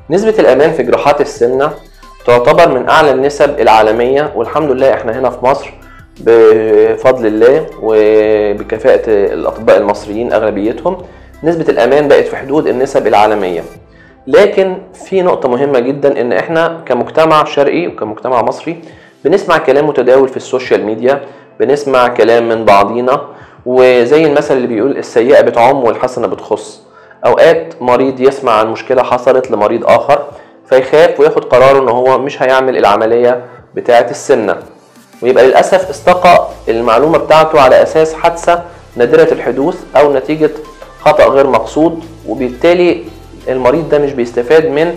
نسبة الأمان في جراحات السمنة تعتبر من أعلى النسب العالمية والحمد لله إحنا هنا في مصر بفضل الله وبكفاءة الأطباء المصريين أغلبيتهم نسبة الأمان بقت في حدود النسب العالمية لكن في نقطة مهمة جدا إن إحنا كمجتمع شرقي وكمجتمع مصري بنسمع كلام متداول في السوشيال ميديا بنسمع كلام من بعضينا وزي المثل اللي بيقول السيئة بتعم والحسنة بتخص أوقات مريض يسمع عن مشكلة حصلت لمريض آخر فيخاف وياخد قراره إن هو مش هيعمل العملية بتاعة السمنة ويبقى للأسف استقى المعلومة بتاعته على أساس حادثة نادرة الحدوث أو نتيجة خطأ غير مقصود وبالتالي المريض ده مش بيستفاد من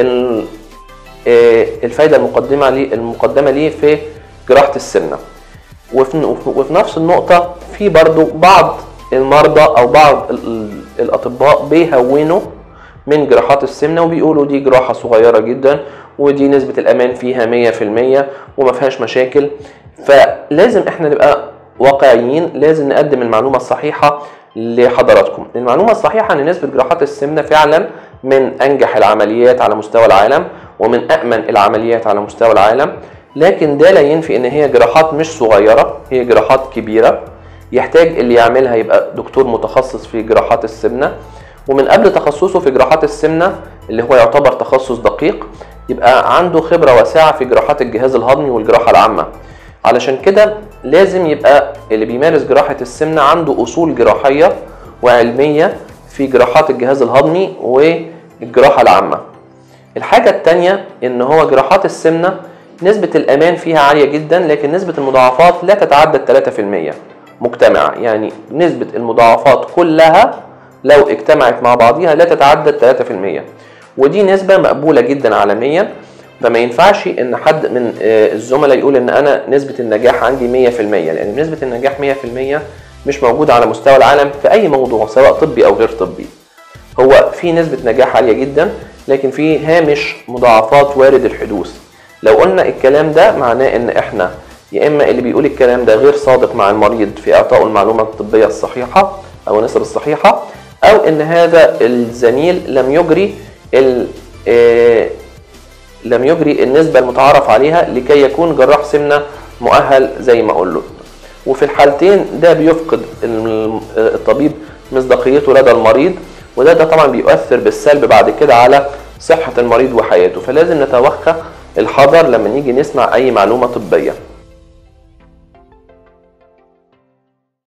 الفايدة المقدمة ليه المقدمة ليه في جراحة السمنة وفي, وفي نفس النقطة في برضو بعض المرضى أو بعض الأطباء بيهونوا من جراحات السمنة وبيقولوا دي جراحة صغيرة جدا ودي نسبة الأمان فيها مية في المية وما فيهاش مشاكل فلازم احنا نبقى واقعيين لازم نقدم المعلومة الصحيحة لحضراتكم المعلومة الصحيحة ان نسبة جراحات السمنة فعلا من انجح العمليات على مستوى العالم ومن امن العمليات على مستوى العالم لكن ده لا ينفي ان هي جراحات مش صغيرة هي جراحات كبيرة يحتاج اللي يعملها يبقى دكتور متخصص في جراحات السمنة ومن قبل تخصصه في جراحات السمنة اللي هو يعتبر تخصص دقيق يبقى عنده خبرة واسعة في جراحات الجهاز الهضمي والجراحة العامة علشان كده لازم يبقى اللي بيمارس جراحة السمنة عنده أصول جراحية وعلمية في جراحات الجهاز الهضمي والجراحة العامة الحاجة التانية إن هو جراحات السمنة نسبة الأمان فيها عالية جدا لكن نسبة المضاعفات لا تتعدى 3% مجتمعة يعني نسبة المضاعفات كلها لو اجتمعت مع بعضها لا تتعدى 3% ودي نسبة مقبولة جدا عالميا فما ينفعش ان حد من الزملاء يقول ان انا نسبة النجاح عندي 100% لان نسبة النجاح 100% مش موجودة على مستوى العالم في اي موضوع سواء طبي او غير طبي هو في نسبة نجاح عالية جدا لكن في هامش مضاعفات وارد الحدوث لو قلنا الكلام ده معناه ان احنا يا اما اللي بيقول الكلام ده غير صادق مع المريض في اعطائه المعلومة الطبية الصحيحة او النسب الصحيحة او ان هذا الزميل لم يجري ال لم يجري النسبة المتعارف عليها لكي يكون جراح سمنة مؤهل زي ما أقول له وفي الحالتين ده بيفقد الطبيب مصداقيته لدى المريض وده ده طبعا بيؤثر بالسلب بعد كده على صحة المريض وحياته فلازم نتوخى الحذر لما نيجي نسمع أي معلومة طبية